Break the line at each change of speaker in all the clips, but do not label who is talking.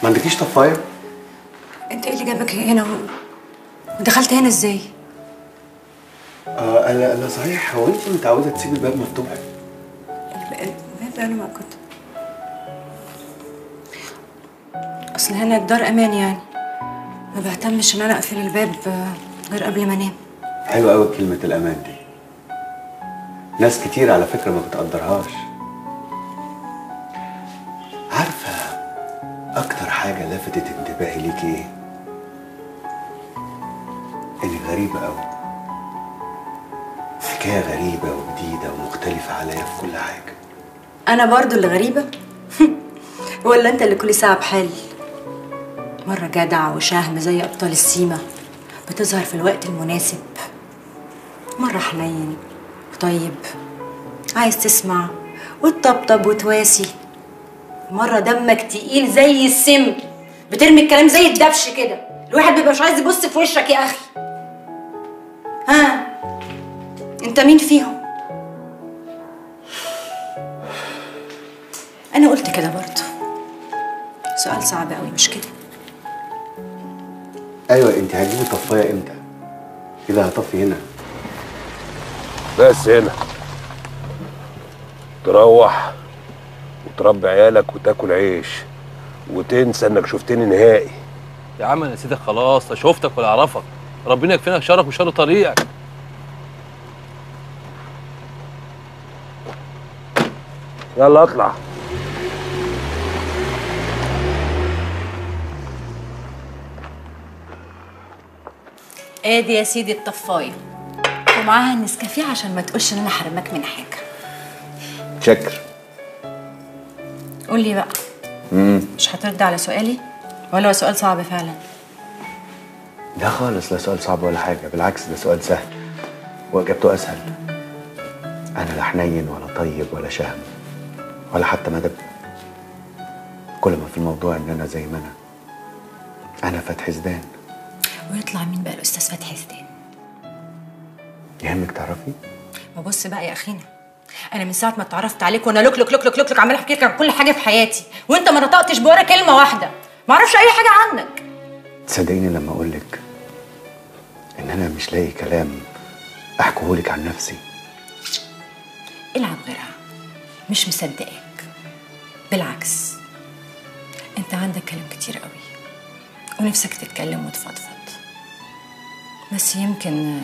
ما عندكيش طفايه
انت ايه اللي جابك هنا و... ودخلت هنا ازاي
آه انا انا صحيح هو انت متعوده تسيبي الباب مفتوح
الباب انا ما كنت اصل هنا الدار امان يعني ما بهتمش ان انا اقفل الباب آه، غير قبل ما انام
حلوه قوي كلمه الامان دي ناس كتير على فكره ما بتقدرهاش عارفه اكتر حاجه لفتت انتباهي ليكي ايه انك غريبه قوي حكايه غريبه وجديده ومختلفه عليا في كل حاجه
انا برضو اللي غريبه ولا انت اللي كل ساعه بحال مره جدع وشهم زي ابطال السيما بتظهر في الوقت المناسب مره حنين وطيب عايز تسمع وتطبطب وتواسي مره دمك تقيل زي السم بترمي الكلام زي الدبش كده الواحد بيبقى مش عايز يبص في وشك يا اخي ها انت مين فيهم انا قلت كده برضه سؤال صعب قوي مش كده
ايوه انت هتجيبي طفايه امتى كده هطفي هنا
بس هنا تروح وتربي عيالك وتاكل عيش وتنسى انك شفتني نهائي
يا عم انا نسيتك خلاص لا شفتك ولا اعرفك ربنا يكفينا شرك وشر طريقك
يلا اطلع
ادي يا سيدي الطفايه ومعاها النسكافيه عشان ما تقولش ان انا حرمك من حاجه
شكر
قول لي بقى مش هترد على سؤالي ولا هو سؤال صعب فعلا
لا خالص لا سؤال صعب ولا حاجة بالعكس ده سؤال سهل وإجابته أسهل أنا لا حنين ولا طيب ولا شهم ولا حتى مدب كل ما في الموضوع إن أنا زي ما أنا أنا فتحي زدان
ويطلع مين بقى الاستاذ فتحي زيدان
يهمك تعرفي؟
ما بص بقى يا اخينا انا من ساعه ما اتعرفت عليك وانا لوك لوك لوك لوك لوك لوك عماله احكي لك عن كل حاجه في حياتي وانت ما نطقتش بورا كلمه واحده ما اعرفش اي حاجه عنك
تصدقيني لما أقول لك إن أنا مش لاقي كلام أحكيهولك عن نفسي
العب غيرها مش مصدقاك بالعكس انت عندك كلام كتير قوي ونفسك تتكلم وتفضفض بس يمكن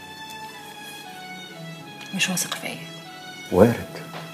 مش واثق فيا
وارد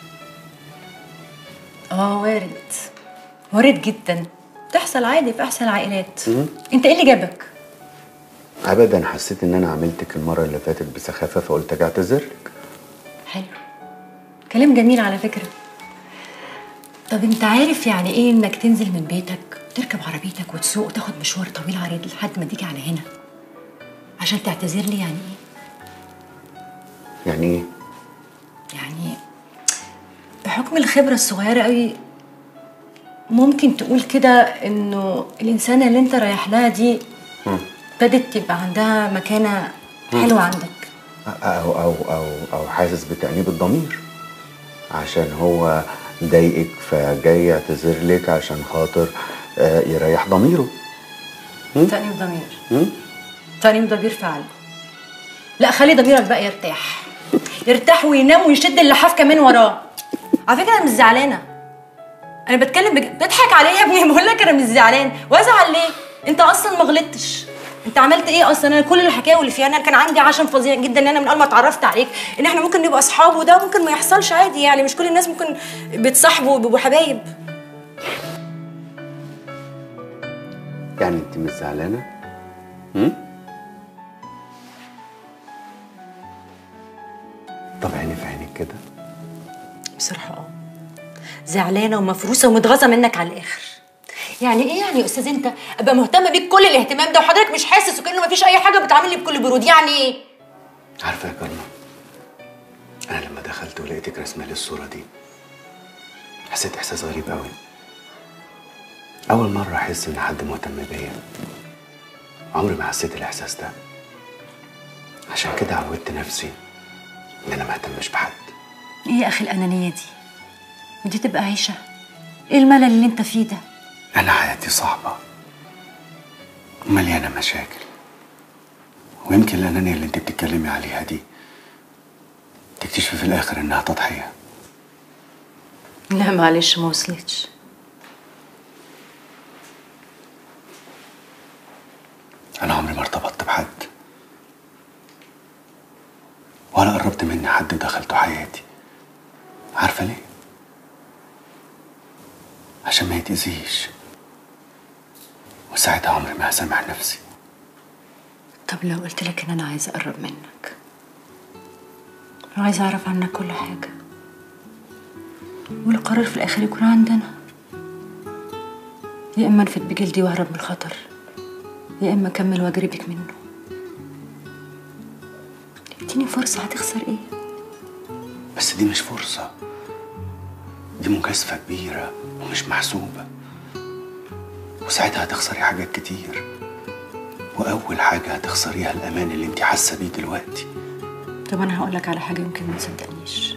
اه وارد وارد جدا تحصل عادي في احسن العائلات انت ايه اللي جابك
أبدا حسيت إن أنا عملتك المرة اللي فاتت بسخافة فقلت أجي أعتذر لك
حلو كلام جميل على فكرة طب انت عارف يعني ايه انك تنزل من بيتك تركب عربيتك وتسوق وتاخد مشوار طويل عريض لحد ما تيجي على هنا عشان تعتذر لي يعني ايه
يعني إيه؟
يعني بحكم الخبرة الصغيرة قوي ممكن تقول كده انه الانسانة اللي انت رايح لها دي ابتدت تبقى عندها مكانة حلوة عندك
أو أو أو أو حاسس بتأنيب الضمير عشان هو ضايقك فجاي يعتذر لك عشان خاطر آه، يريح ضميره
تأنيب ضمير تأنيب ضمير فعلا لا خلي ضميرك بقى يرتاح يرتاح وينام ويشد اللحاف كمان وراه على فكرة أنا مش زعلانة أنا بتكلم بج... بضحك عليه يا ابني بقول لك أنا مش زعلان وأزعل ليه؟ أنت أصلا ما غلطتش أنت عملت إيه أصلا؟ أنا كل الحكاية واللي فيها أنا كان عندي عشم فظيع جدا إن أنا من أول ما اتعرفت عليك إن إحنا ممكن نبقى أصحاب وده ممكن ما يحصلش عادي يعني مش كل الناس ممكن بيتصاحبوا وبيبقوا حبايب
يعني أنت مش زعلانة؟ هم؟ طب عيني في عينك كده
بصراحة اه زعلانة ومفروسة ومتغاظة منك على الآخر يعني ايه يعني يا استاذ انت ابقى مهتمه بيك كل الاهتمام ده وحضرتك مش حاسس وكانه مفيش اي حاجه بتعاملني بكل برود يعني ايه
عارفة يا كرمة أنا لما دخلت ولقيتك رسمة لي الصورة دي حسيت إحساس غريب أوي أول مرة أحس إن حد مهتم بيا عمري ما حسيت الإحساس ده عشان كده عودت نفسي إن أنا ما أهتمش بحد
ايه يا اخي الانانيه دي ودي تبقى عيشه ايه الملل اللي انت فيه ده
أنا حياتي صعبة ومليانة مشاكل ويمكن الأنانية اللي أنت بتتكلمي عليها دي تكتشفي في الآخر إنها تضحية
لا معلش ما وصلتش
أنا عمري ما ارتبطت بحد ولا قربت مني حد ودخلته حياتي عارفة ليه؟ عشان ما يتأذيش وساعتها عمري ما هسامح نفسي
طب لو قلت لك ان انا عايزه اقرب منك وعايزه اعرف عنك كل حاجه والقرار في الاخر يكون عندنا يا اما انفد بجلدي واهرب من الخطر يا اما اكمل واجري بك منه اديني فرصه هتخسر ايه
بس دي مش فرصة دي مكاسفة كبيرة ومش محسوبة وساعتها هتخسري حاجات كتير وأول حاجة هتخسريها الأمان اللي انت حاسة بيه دلوقتي
طب انا هقول لك على حاجه يمكن ما تصدقنيش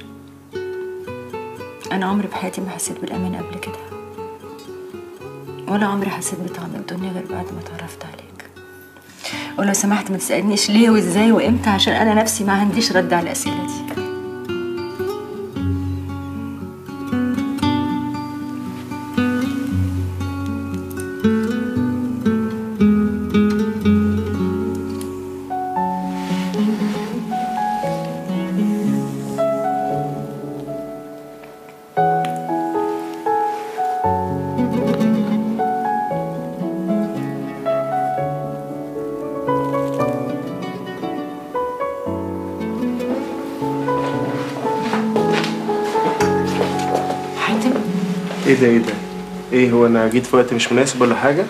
انا عمري بحياتي ما حسيت بالامان قبل كده ولا عمري حسيت بطعم الدنيا غير بعد ما اتعرفت عليك ولو سمحت ما تسالنيش ليه وازاي وامتى عشان انا نفسي ما عنديش رد على الاسئله دي حاتم
ايه ده ايه ده ايه هو انا جيت في وقت مش مناسب ولا حاجه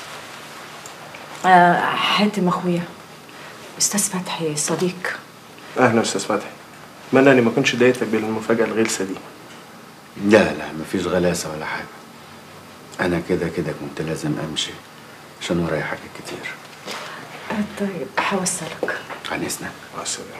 آه حاتم اخويا استاذ فتحي صديق
اهلا استاذ فتحي اتمنى اني ما كنتش ضايقتك بالمفاجاه الغلسه دي
لا لا مفيش غلاسة ولا حاجة أنا كده كده كنت لازم أمشي عشان ورايا حاجات كتير
آه طيب هوصلك
عن إذنك
مع السلامه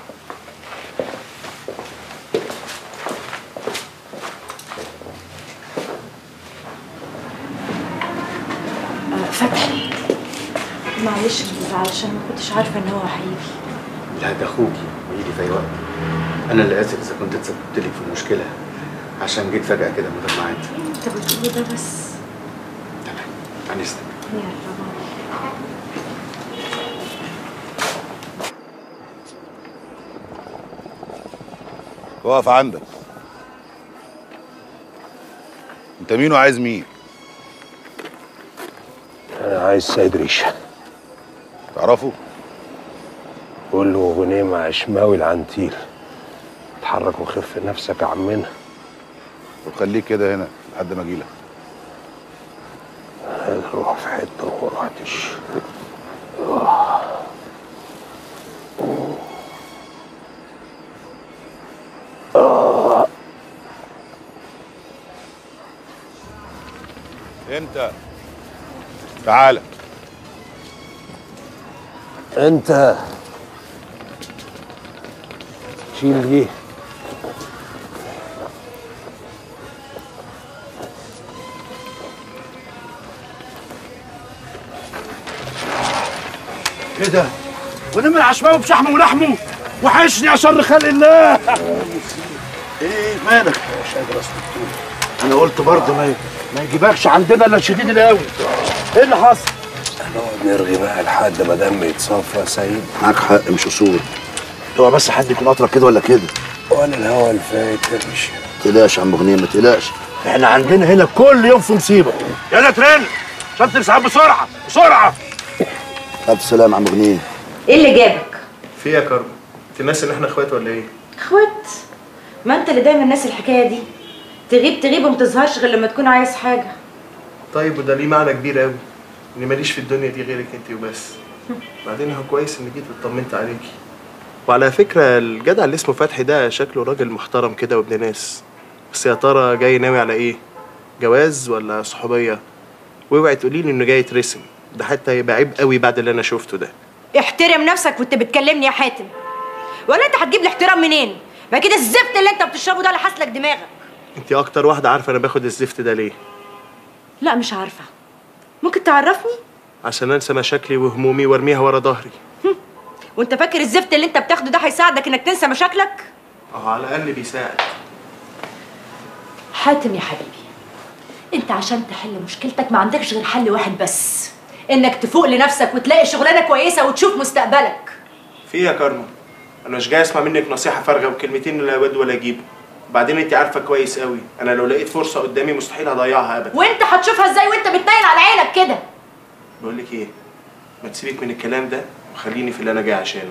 آه فتحي معلش ما تزعلش انا ما كنتش عارفه ان هو هيجي
لا ده أخوكي ويجي في أي وقت أنا اللي آسف إذا كنت اتسببت لك في مشكلة عشان جيت فجأة كده من غير ميعاد
انت بتقولي ده بس
تمام عن إذنك
يلا باي
واقف عندك انت مين وعايز مين
انا عايز سيد ريشه
تعرفه
قول له غنيمة عشماوي العنتيل اتحرك وخف نفسك يا عمنا
وخليك كده هنا لحد ما اجيلك
روح في حته وما رحتش
انت تعالى
انت شيل دي
ايه ده؟ ونمر عشماوي بشحمه ولحمه وحشني يا شر خلق الله ايه مالك؟ مش قادر اسكت انا قلت برضه ما ما يجيبكش عندنا الا الشديد القوي ايه اللي حصل؟
هنقعد نرغي بقى لحد ما دم يتصفى يا سيد
معاك حق مش اصول هو بس حد يكون اطرق كده ولا كده
وانا الهوا الفايت يا باشا
ما تقلقش يا عم غنيم ما تقلقش احنا عندنا هنا كل يوم في مصيبه يلا ترن عشان تمسح بسرعه بسرعه الف سلام يا عم غنيم
ايه اللي جابك
في إيه يا كرم انت ناسي ان احنا اخوات ولا ايه
اخوات ما انت اللي دايما الناس الحكايه دي تغيب تغيب وما تظهرش غير لما تكون عايز حاجه
طيب وده ليه معنى كبير قوي اني ماليش في الدنيا دي غيرك انت وبس بعدين هو كويس اني جيت واطمنت عليكي وعلى فكرة الجدع اللي اسمه فتحي ده شكله راجل محترم كده وابن ناس بس يا ترى جاي ناوي على ايه جواز ولا صحوبية واوعي تقولي لي انه جاي يترسم ده حتى هيبقى عيب قوي بعد اللي انا شفته ده
احترم نفسك وانت بتكلمني يا حاتم ولا انت هتجيب لي احترام منين ما كده الزفت اللي انت بتشربه ده اللي حاسلك دماغك
انت اكتر واحدة عارفة انا باخد الزفت ده ليه
لا مش عارفه ممكن تعرفني
عشان انسى مشاكلي وهمومي وارميها ورا ظهري
وانت فاكر الزفت اللي انت بتاخده ده هيساعدك انك تنسى مشاكلك
اه على الاقل بيساعد
حاتم يا حبيبي انت عشان تحل مشكلتك ما عندكش غير حل واحد بس انك تفوق لنفسك وتلاقي شغلانه كويسه وتشوف مستقبلك
في إيه يا كارما انا مش جاي اسمع منك نصيحه فارغه وكلمتين لا ود ولا جيب وبعدين انت عارفه كويس قوي انا لو لقيت فرصه قدامي مستحيل هضيعها ابدا
وانت هتشوفها ازاي وانت بتنيل على عينك كده
بقول لك ايه ما تسيبك من الكلام ده وخليني في اللي انا جاي عشانه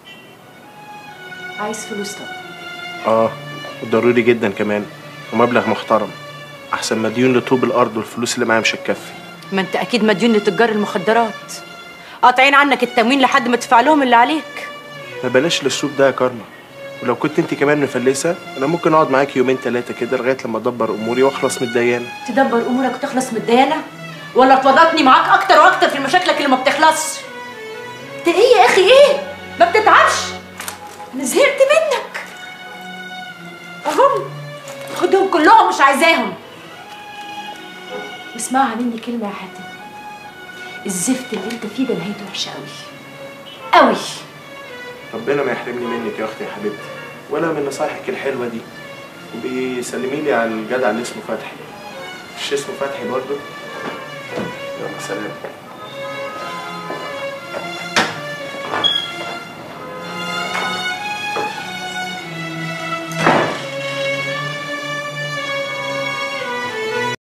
عايز فلوس طبعا
اه وضروري جدا كمان ومبلغ محترم احسن مديون لطوب الارض والفلوس اللي معايا مش هتكفي
ما انت اكيد مديون لتجار المخدرات قاطعين عنك التموين لحد ما تدفع لهم اللي عليك
ما بلاش الاسلوب ده يا كارما ولو كنت انت كمان مفلسه انا ممكن اقعد معاكي يومين ثلاثه كده لغايه لما ادبر اموري واخلص من الديانه
تدبر امورك وتخلص من الديانه ولا تورطني معاك اكتر واكتر في مشاكلك اللي ما بتخلصش انت ايه يا اخي ايه ما بتتعبش انا زهقت منك اهم خدهم كلهم مش عايزاهم واسمعها مني كلمه يا حاتم الزفت اللي انت فيه ده نهايته وحشه قوي قوي
ربنا ما يحرمني منك يا اختي يا حبيبتي ولا من نصايحك الحلوه دي وبيسلمي لي على الجدع اللي اسمه فتحي مش اسمه فتحي برضه يلا سلام